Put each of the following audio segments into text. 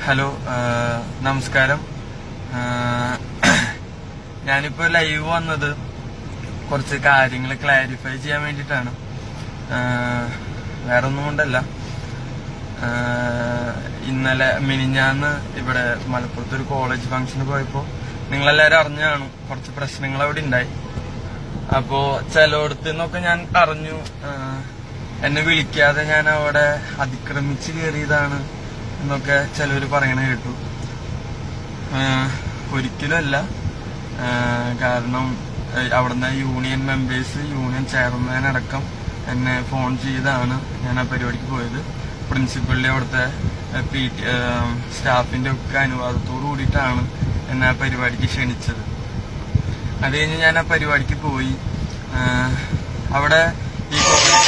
hello ആ, നമസ്കാരം ആ, ഞാനിപ്പോ ലൈവ് വന്നത് കുറച്ച് കാര്യങ്ങൾ ക്ലാരിഫൈ ചെയ്യാൻ വേണ്ടിയിട്ടാണ് ആ, വേറെ ഒന്നും കൊണ്ടല്ല ആ, ഇന്നലെ മിനിഞ്ഞാന്ന് ഇവിടെ മലപ്പുറത്ത് ഒരു കോളേജ് ഫംഗ്ഷന് പോയപ്പോ നിങ്ങളെല്ലാരും അറിഞ്ഞു കാണും കുറച്ച് പ്രശ്നങ്ങൾ അവിടെ ഉണ്ടായി അപ്പോ ചിലയിടത്ത് നിന്നൊക്കെ ഞാൻ അറിഞ്ഞു ആ, എന്നെ വിളിക്കാതെ ഞാൻ അവിടെ അതിക്രമിച്ച് കയറിയതാണ് എന്നൊക്കെ ചിലവര് പറയണ കേട്ടു ആഹ് ഒരിക്കലുമല്ല ആഹ് കാരണം ഏഹ് അവിടുന്ന് യൂണിയൻ മെമ്പേഴ്സ് യൂണിയൻ ചെയർമാൻ അടക്കം എന്നെ ഫോൺ ചെയ്താണ് ഞാൻ ആ പരിപാടിക്ക് പോയത് പ്രിൻസിപ്പളിന്റെ അവിടുത്തെ പി ടി സ്റ്റാഫിന്റെ ഒക്കെ അനുവാദത്തോടു കൂടിയിട്ടാണ് എന്നെ ആ പരിപാടിക്ക് ക്ഷണിച്ചത് അത് കഴിഞ്ഞ് ഞാൻ ആ പരിപാടിക്ക് പോയി ആഹ് അവിടെ ഈ കോളേജ്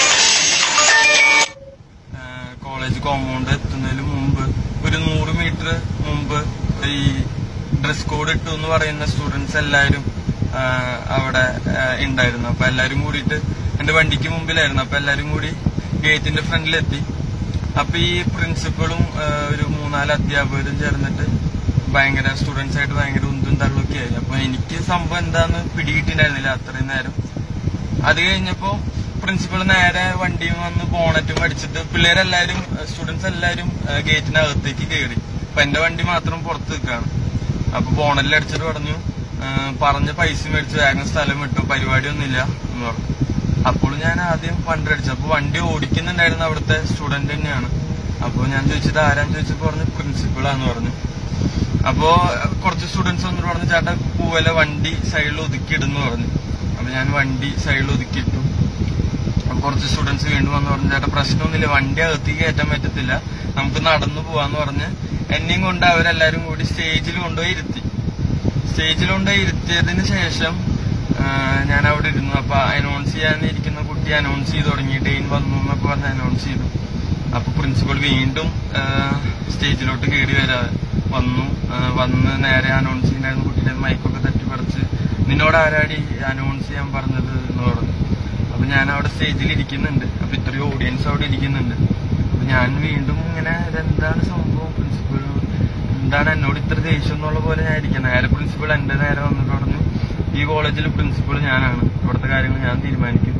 ആഹ് കോളേജ് കോമ്പൗണ്ട് എത്തുന്നതിന് മുമ്പ് ഒരു നൂറ് മീറ്റർ മുമ്പ് ഈ ഡ്രസ് കോഡ് ഇട്ടു എന്ന് പറയുന്ന സ്റ്റുഡൻസ് എല്ലാവരും ആഹ് അവിടെ ആഹ് ഉണ്ടായിരുന്നു അപ്പൊ എല്ലാരും കൂടിയിട്ട് എന്റെ വണ്ടിക്ക് മുമ്പിലായിരുന്നു അപ്പൊ എല്ലാരും കൂടി ഗേറ്റിന്റെ ഫ്രണ്ടിലെത്തി അപ്പൊ ഈ പ്രിൻസിപ്പളും ആഹ് ഒരു മൂന്നാല് അധ്യാപകരും ചേർന്നിട്ട് ഭയങ്കര സ്റ്റുഡൻസ് ആയിട്ട് ഭയങ്കര ഉന്തും തള്ളൊക്കെ ആയി അപ്പൊ എനിക്ക് സംഭവം എന്താന്ന് പിടികിട്ടിണ്ടായിരുന്നില്ല അത്രയും നേരം അത് കഴിഞ്ഞപ്പോ പ്രിൻസിപ്പൾ നേരെ വണ്ടിയും വന്ന് ബോണറ്റും അടിച്ചിട്ട് പിള്ളേരെല്ലാരും സ്റ്റുഡൻസ് എല്ലാരും ഏഹ്, ഗേറ്റിനകത്തേക്ക് കയറി അപ്പൊ എന്റെ വണ്ടി മാത്രം പുറത്ത് നിൽക്കാണ് അപ്പൊ ബോണറ്റിൽ അടിച്ചിട്ട് പറഞ്ഞു ഏഹ്, പറഞ്ഞ പൈസ മേടിച്ച് വേഗം സ്ഥലം വിട്ടു പരിപാടി ഒന്നുമില്ല എന്ന് പറഞ്ഞു അപ്പോൾ ഞാൻ ആദ്യം വണ്ടി അടിച്ചു അപ്പൊ വണ്ടി ഓടിക്കുന്നുണ്ടായിരുന്ന അവിടുത്തെ സ്റ്റുഡന്റ് തന്നെയാണ് അപ്പൊ ഞാൻ ചോദിച്ചത് ആരാന്ന് ചോദിച്ചപ്പോ പറഞ്ഞു പ്രിൻസിപ്പളാന്ന് പറഞ്ഞു അപ്പോ കുറച്ച് സ്റ്റുഡൻസ് വന്നിട്ട് പറഞ്ഞു ചേട്ടാ പൂവല വണ്ടി സൈഡിൽ ഒതുക്കിയിടുന്നു പറഞ്ഞു അപ്പൊ ഞാൻ വണ്ടി സൈഡിൽ ഒതുക്കിയിട്ടു അപ്പൊ കുറച്ച് സ്റ്റുഡൻസ് വീണ്ടും വന്ന് പറഞ്ഞു ചേട്ടാ പ്രശ്നമൊന്നുമില്ല വണ്ടി അകത്തേക്ക് കയറ്റാൻ പറ്റത്തില്ല നമുക്ക് നടന്നു പോവാന്ന് പറഞ്ഞ് എന്നെയും കൊണ്ട് അവരെല്ലാരും കൂടി സ്റ്റേജിൽ കൊണ്ടുപോയി ഇരുത്തി സ്റ്റേജിൽ കൊണ്ടുപോയി ഇരുത്തിയതിന് ശേഷം ആ, ഞാൻ അവിടെ ഇരുന്നു അപ്പൊ അനൗൺസ് ചെയ്യാൻ ഇരിക്കുന്ന കുട്ടി അനൗൺസ് ചെയ്ത് തുടങ്ങി ഡെയിൻ വന്നു എന്നൊക്കെ പറഞ്ഞ് അനൗൺസ് ചെയ്തു അപ്പൊ പ്രിൻസിപ്പൾ വീണ്ടും ആ, സ്റ്റേജിലോട്ട് കയറി വരാ വന്നു ആ, വന്ന് നേരെ അനൗൺസ് ചെയ്യുന്ന കുട്ടിയുടെ മൈക്കൊക്കെ തട്ടിപ്പറിച്ച് നിന്നോട് ആരാടി അനൗൺസ് ചെയ്യാൻ പറഞ്ഞത് എന്ന് പറഞ്ഞു അപ്പൊ ഞാൻ അവിടെ സ്റ്റേജിൽ ഇരിക്കുന്നുണ്ട് അപ്പൊ ഇത്രയും ഓഡിയൻസ് അവിടെ ഇരിക്കുന്നുണ്ട് അപ്പൊ ഞാൻ വീണ്ടും ഇങ്ങനെ ഇതെന്താണ് സംഭവം പ്രിൻസിപ്പൾ എന്താണ് എന്നോട് ഇത്ര ദേഷ്യം എന്നുള്ള പോലെ ഞാൻ ഇരിക്കുന്നത് നേരെ പ്രിൻസിപ്പൾ എന്റെ നേരെ വന്നിട്ട് പറഞ്ഞു ഈ കോളേജിൽ പ്രിൻസിപ്പൾ ഞാനാണ് ഇവിടുത്തെ കാര്യങ്ങൾ ഞാൻ തീരുമാനിക്കും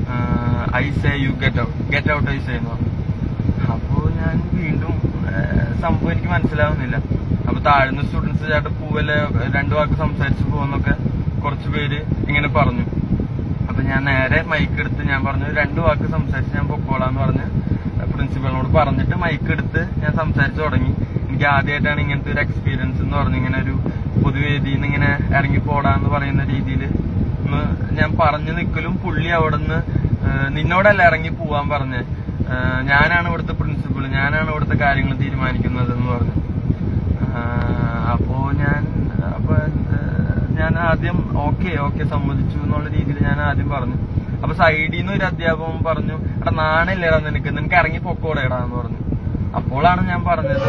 I say you get out get out I say എന്ന് പറഞ്ഞു അപ്പോ ഞാൻ വീണ്ടും ആ, സംഭവം എനിക്ക് മനസ്സിലാവുന്നില്ല അപ്പൊ താഴ്ന്ന സ്റ്റുഡൻസ് ചേട്ടൻ പൂവല്ല രണ്ടു വാക്ക് സംസാരിച്ചു പോകുന്നൊക്കെ കുറച്ച് പേര് ഇങ്ങനെ പറഞ്ഞു അപ്പൊ ഞാൻ നേരെ മൈക്ക് എടുത്ത് ഞാൻ പറഞ്ഞു രണ്ടു വാക്ക് സംസാരിച്ച് ഞാൻ പൊക്കോളാന്ന് പറഞ്ഞ് പ്രിൻസിപ്പളിനോട് പറഞ്ഞിട്ട് മൈക്ക് എടുത്ത് ഞാൻ സംസാരിച്ചു തുടങ്ങി എനിക്ക് ആദ്യമായിട്ടാണ് ഇങ്ങനത്തെ ഒരു എക്സ്പീരിയൻസ് എന്ന് പറഞ്ഞു ഇങ്ങനെ ഒരു പൊതുവേദിയിൽ നിന്ന് ഇങ്ങനെ ഇറങ്ങി പോടാന്ന് പറയുന്ന രീതിയിൽ ഞാൻ പറഞ്ഞു നിൽക്കലും പുള്ളി അവിടുന്ന് ഏഹ്, നിന്നോടല്ല ഇറങ്ങി പോവാൻ പറഞ്ഞ് ഏഹ്, ഞാനാണ് ഇവിടുത്തെ പ്രിൻസിപ്പൾ ഞാനാണ് ഇവിടുത്തെ കാര്യങ്ങൾ തീരുമാനിക്കുന്നത് എന്ന് പറഞ്ഞു ആഹ് അപ്പോ ഞാൻ അപ്പൊ ഏഹ്, ഞാൻ ആദ്യം ഓക്കെ ഓക്കെ സമ്മതിച്ചു എന്നുള്ള രീതിയിൽ ഞാൻ ആദ്യം പറഞ്ഞു അപ്പൊ സൈഡിൽ നിന്ന് ഒരു അധ്യാപകൻ പറഞ്ഞു എടാ നാണില്ലേടാ നിനക്ക് നിനക്ക് ഇറങ്ങി പൊക്കോടെടാ എന്ന് പറഞ്ഞു അപ്പോഴാണ് ഞാൻ പറഞ്ഞത്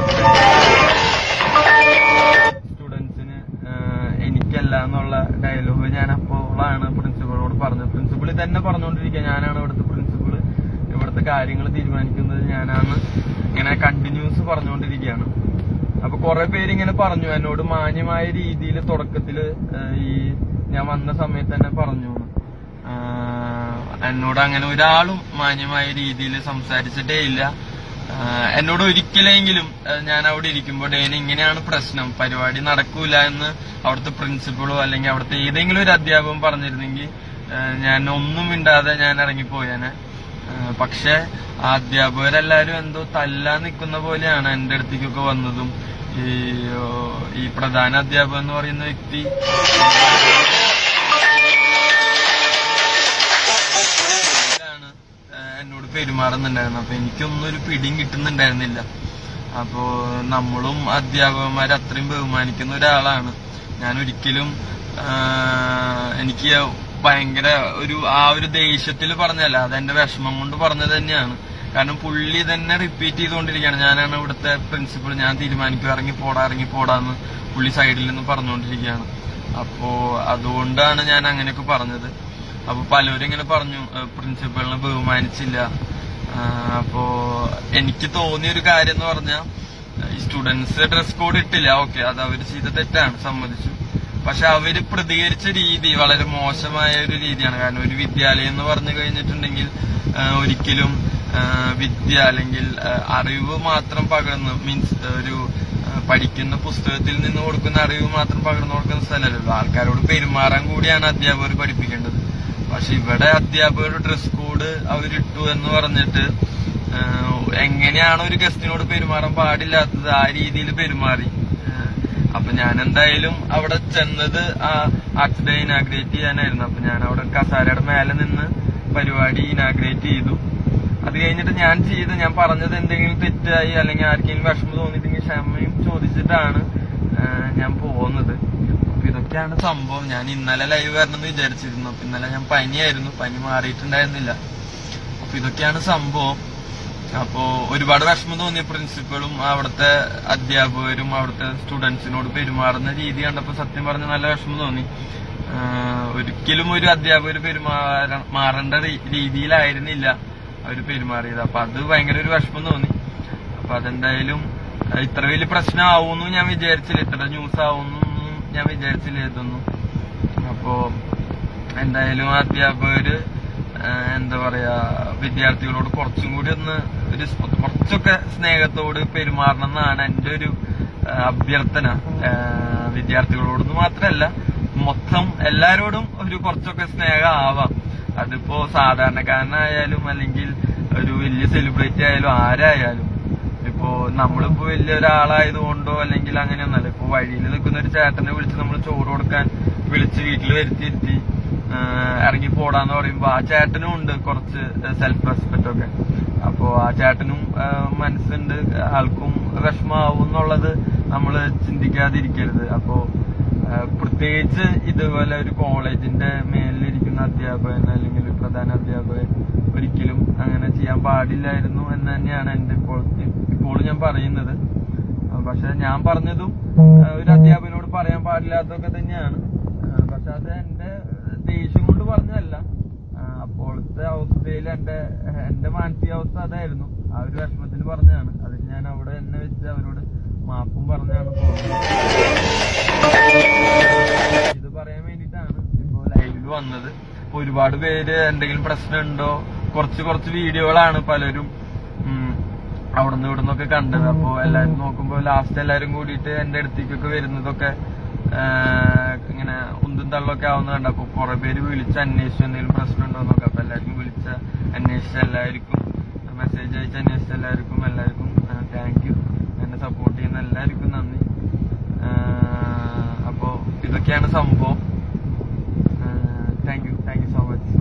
സ്റ്റുഡൻസിന് എനിക്കല്ല എന്നുള്ള ഡയലോഗ് ഞാൻ അപ്പോഴാണ് പ്രിൻസിപ്പളിനോട് പറഞ്ഞത് പ്രിൻസിപ്പൾ തന്നെ പറഞ്ഞുകൊണ്ടിരിക്കുക ഞാനാണ് ഇവിടുത്തെ പ്രിൻസിപ്പൾ ഇവിടുത്തെ കാര്യങ്ങൾ തീരുമാനിക്കുന്നത് ഞാനാണ് ഇങ്ങനെ കണ്ടിന്യൂസ് പറഞ്ഞുകൊണ്ടിരിക്കുകയാണ് അപ്പൊ കുറെ പേര് ഇങ്ങനെ പറഞ്ഞു എന്നോട് മാന്യമായ രീതിയിൽ തുടക്കത്തില് ഏഹ്, ഈ ഞാൻ വന്ന സമയത്ത് തന്നെ പറഞ്ഞു ആഹ്, എന്നോട് അങ്ങനെ ഒരാളും മാന്യമായ രീതിയിൽ സംസാരിച്ചിട്ടേ ഇല്ല ആഹ്, എന്നോട് ഒരിക്കലെങ്കിലും ഏഹ്, ഞാൻ അവിടെ ഇരിക്കുമ്പോൾ ഡേന് ഇങ്ങനെയാണ് പ്രശ്നം പരിപാടി നടക്കൂല എന്ന് അവിടുത്തെ പ്രിൻസിപ്പളോ അല്ലെങ്കിൽ അവിടുത്തെ ഏതെങ്കിലും ഒരു അധ്യാപകൻ പറഞ്ഞിരുന്നെങ്കിൽ ഏഹ്, ഞാൻ ഒന്നും മിണ്ടാതെ ഞാൻ ഇറങ്ങിപ്പോയേനെ ഏഹ്, പക്ഷെ ആ അധ്യാപകരെല്ലാരും എന്തോ തല്ലാൻ നിൽക്കുന്ന പോലെയാണ് എന്റെ അടുത്തേക്കൊക്കെ വന്നതും ഈ ഓ, ഈ പ്രധാന അധ്യാപകൻ എന്ന് പറയുന്ന വ്യക്തി ാണ് എന്നോട് പെരുമാറുന്നുണ്ടായിരുന്നു അപ്പൊ എനിക്കൊന്നും ഒരു പിടിയും കിട്ടുന്നുണ്ടായിരുന്നില്ല അപ്പോ നമ്മളും അധ്യാപകന്മാരെ അത്രയും ബഹുമാനിക്കുന്ന ഒരാളാണ് ഞാൻ ഒരിക്കലും ആ, എനിക്ക് ഭയങ്കര ഒരു ആ ഒരു ദേഷ്യത്തിൽ പറഞ്ഞല്ല അതെന്റെ വിഷമം കൊണ്ട് പറഞ്ഞത് തന്നെയാണ് കാരണം പുള്ളി തന്നെ റിപ്പീറ്റ് ചെയ്തുകൊണ്ടിരിക്കുകയാണ് ഞാനാണ് ഇവിടുത്തെ പ്രിൻസിപ്പൾ ഞാൻ തീരുമാനിക്കും ഇറങ്ങി പോടാ ഇറങ്ങി പോടാന്ന് പുള്ളി സൈഡിൽ നിന്ന് പറഞ്ഞുകൊണ്ടിരിക്കുകയാണ് അപ്പോ അതുകൊണ്ടാണ് ഞാൻ അങ്ങനെയൊക്കെ പറഞ്ഞത് അപ്പൊ പലരും ഇങ്ങനെ പറഞ്ഞു പ്രിൻസിപ്പളിനെ ബഹുമാനിച്ചില്ല ആ, അപ്പോ എനിക്ക് തോന്നിയ ഒരു കാര്യം എന്ന് പറഞ്ഞാൽ ഈ സ്റ്റുഡൻസ് ഡ്രസ് കോഡ് ഇട്ടില്ല ഓക്കെ അത് അവര് ചെയ്ത തെറ്റാണ് സമ്മതിച്ചു പക്ഷെ അവര് പ്രതികരിച്ച രീതി വളരെ മോശമായ ഒരു രീതിയാണ് കാരണം ഒരു വിദ്യാലയം എന്ന് പറഞ്ഞു കഴിഞ്ഞിട്ടുണ്ടെങ്കിൽ ആ, ഒരിക്കലും ആ, വിദ്യ അല്ലെങ്കിൽ ആ, അറിവ് മാത്രം പകർന്ന് മീൻസ് ഒരു ആ, പഠിക്കുന്ന പുസ്തകത്തിൽ നിന്ന് കൊടുക്കുന്ന അറിവ് മാത്രം പകർന്നു കൊടുക്കുന്ന സ്ഥലമല്ലല്ലോ ആൾക്കാരോട് പെരുമാറാൻ കൂടിയാണ് അധ്യാപകർ പഠിപ്പിക്കേണ്ടത് പക്ഷെ ഇവിടെ അധ്യാപകർ ഡ്രസ് കോഡ് അവരിട്ടു എന്ന് പറഞ്ഞിട്ട് ആഹ് എങ്ങനെയാണ് ഒരു ഗസ്റ്റിനോട് പെരുമാറാൻ പാടില്ലാത്തത് ആ രീതിയിൽ പെരുമാറി ആഹ് അപ്പൊ ഞാൻ എന്തായാലും അവിടെ ചെന്നത് ആ ആർട്സ് ഡേ ഇനാഗ്രേറ്റ് ചെയ്യാനായിരുന്നു അപ്പൊ ഞാൻ അവിടെ കസാരയുടെ മേലെ നിന്ന് പരിപാടി ഇനാഗ്രേറ്റ് ചെയ്തു അത് കഴിഞ്ഞിട്ട് ഞാൻ ചെയ്ത് ഞാൻ പറഞ്ഞത് എന്തെങ്കിലും തെറ്റായി അല്ലെങ്കിൽ ആർക്കെങ്കിലും വിഷമം തോന്നിയിട്ടെങ്കിൽ ക്ഷമയും ചോദിച്ചിട്ടാണ് ആഹ് ഞാൻ പോകുന്നത് അപ്പൊ ഇതൊക്കെയാണ് സംഭവം ഞാൻ ഇന്നലെ ലൈവ് വരണമെന്ന് വിചാരിച്ചിരുന്നു അപ്പൊ ഇന്നലെ ഞാൻ പനിയായിരുന്നു പനി മാറിയിട്ടുണ്ടായിരുന്നില്ല അപ്പൊ ഇതൊക്കെയാണ് സംഭവം അപ്പോ ഒരുപാട് വിഷമം തോന്നിയ പ്രിൻസിപ്പളും അവിടുത്തെ അധ്യാപകരും അവിടുത്തെ സ്റ്റുഡൻസിനോട് പെരുമാറുന്ന രീതി കണ്ടപ്പോ സത്യം പറഞ്ഞ നല്ല വിഷമം തോന്നി ആഹ് ഒരിക്കലും ഒരു അധ്യാപകർ പെരുമാറ മാറേണ്ട രീ- രീതിയിലായിരുന്നില്ല അവർ പെരുമാറിയത് അപ്പൊ അത് ഭയങ്കര ഒരു വിഷമം തോന്നി അപ്പൊ അതെന്തായാലും അഹ് ഇത്ര വലിയ പ്രശ്നമാവുമെന്നും ഞാൻ വിചാരിച്ചില്ല ഇത്ര ന്യൂസ് ആവുമെന്നൊന്നും ഞാൻ വിചാരിച്ചില്ല ഇതൊന്നും അപ്പോ എന്തായാലും അധ്യാപകര് ആഹ് എന്താ പറയാ വിദ്യാർത്ഥികളോട് കുറച്ചും കൂടി ഒന്ന് ഒരു സ് കുറച്ചൊക്കെ സ്നേഹത്തോട് പെരുമാറണം എന്നാണ് എന്റെ ഒരു ആഹ് അഭ്യർത്ഥന ആഹ് വിദ്യാർത്ഥികളോടൊന്നും മാത്രമല്ല മൊത്തം എല്ലാരോടും ഒരു കുറച്ചൊക്കെ സ്നേഹം ആവാം അതിപ്പോ സാധാരണക്കാരനായാലും അല്ലെങ്കിൽ ഒരു വലിയ സെലിബ്രിറ്റി ആയാലും ആരായാലും ഇപ്പോ നമ്മളിപ്പോ വലിയ ഒരാളായത് കൊണ്ടോ അല്ലെങ്കിൽ അങ്ങനെയൊന്നല്ല ഇപ്പൊ വഴിയിൽ നിൽക്കുന്ന ഒരു ചേട്ടനെ വിളിച്ച് നമ്മൾ ചോറ് കൊടുക്കാൻ വിളിച്ച് വീട്ടിൽ വരുത്തിയിരുത്തി ആഹ് ഇറങ്ങി പോടാന്ന് പറയുമ്പോ ആ ചേട്ടനും ഉണ്ട് കുറച്ച് സെൽഫ് റെസ്പെക്ട് ഒക്കെ അപ്പോ ആ ചേട്ടനും ആഹ് മനസ്സുണ്ട് ആൾക്കും വിഷമാവും എന്നുള്ളത് നമ്മൾ ചിന്തിക്കാതിരിക്കരുത് അപ്പോ ആഹ് പ്രത്യേകിച്ച് ഇതുപോലെ ഒരു കോളേജിന്റെ മേലിലിരിക്കുന്ന അധ്യാപകൻ അല്ലെങ്കിൽ ഒരു പ്രധാന അധ്യാപകൻ ഒരിക്കലും അങ്ങനെ ചെയ്യാൻ പാടില്ലായിരുന്നു എന്ന് തന്നെയാണ് എന്റെ ഇപ്പോൾ ഇപ്പോഴും ഞാൻ പറയുന്നത് ആ, പക്ഷെ ഞാൻ പറഞ്ഞതും ആ, ഒരു അധ്യാപകനോട് പറയാൻ പാടില്ലാത്തതൊക്കെ തന്നെയാണ് ആ, പക്ഷെ അത് എന്റെ ദേഷ്യം കൊണ്ട് പറഞ്ഞതല്ല ആ, അപ്പോഴത്തെ അവസ്ഥയിൽ എന്റെ എന്റെ മാനസികാവസ്ഥ അതായിരുന്നു ആ ഒരു വിഷമത്തിൽ പറഞ്ഞതാണ് അതിൽ ഞാൻ അവിടെ തന്നെ വെച്ച് അവരോട് മാപ്പും പറഞ്ഞാണ് പോകുന്നത് ഇത് പറയാൻ വേണ്ടിയിട്ടാണ് ഇപ്പോ ലൈവിൽ വന്നത് ഇപ്പൊ ഒരുപാട് പേര് എന്തെങ്കിലും പ്രശ്നമുണ്ടോ കുറച്ച് കുറച്ച് വീഡിയോകളാണ് പലരും ഉം, അവിടുന്ന് ഇവിടെ നിന്നൊക്കെ കണ്ടത് അപ്പോ എല്ലാരും നോക്കുമ്പോ ലാസ്റ്റ് എല്ലാരും കൂടിയിട്ട് എന്റെ അടുത്തേക്കൊക്കെ വരുന്നതൊക്കെ ആഹ്, ഇങ്ങനെ ഉന്തും തള്ളൊക്കെ ആവുന്ന കണ്ട അപ്പൊ കുറെ പേര് വിളിച്ച് അന്വേഷിച്ചു എന്തെങ്കിലും പ്രശ്നമുണ്ടോ എന്നൊക്കെ അപ്പൊ എല്ലാവർക്കും വിളിച്ച അന്വേഷിച്ച എല്ലാവർക്കും മെസ്സേജ് അയച്ച അന്വേഷിച്ച എല്ലാവർക്കും എല്ലാവർക്കും താങ്ക് യു എന്നെ സപ്പോർട്ട് ചെയ്യുന്ന എല്ലാവർക്കും നന്ദി ആഹ്, അപ്പോ ഇതൊക്കെയാണ് സംഭവം thank you thank you so much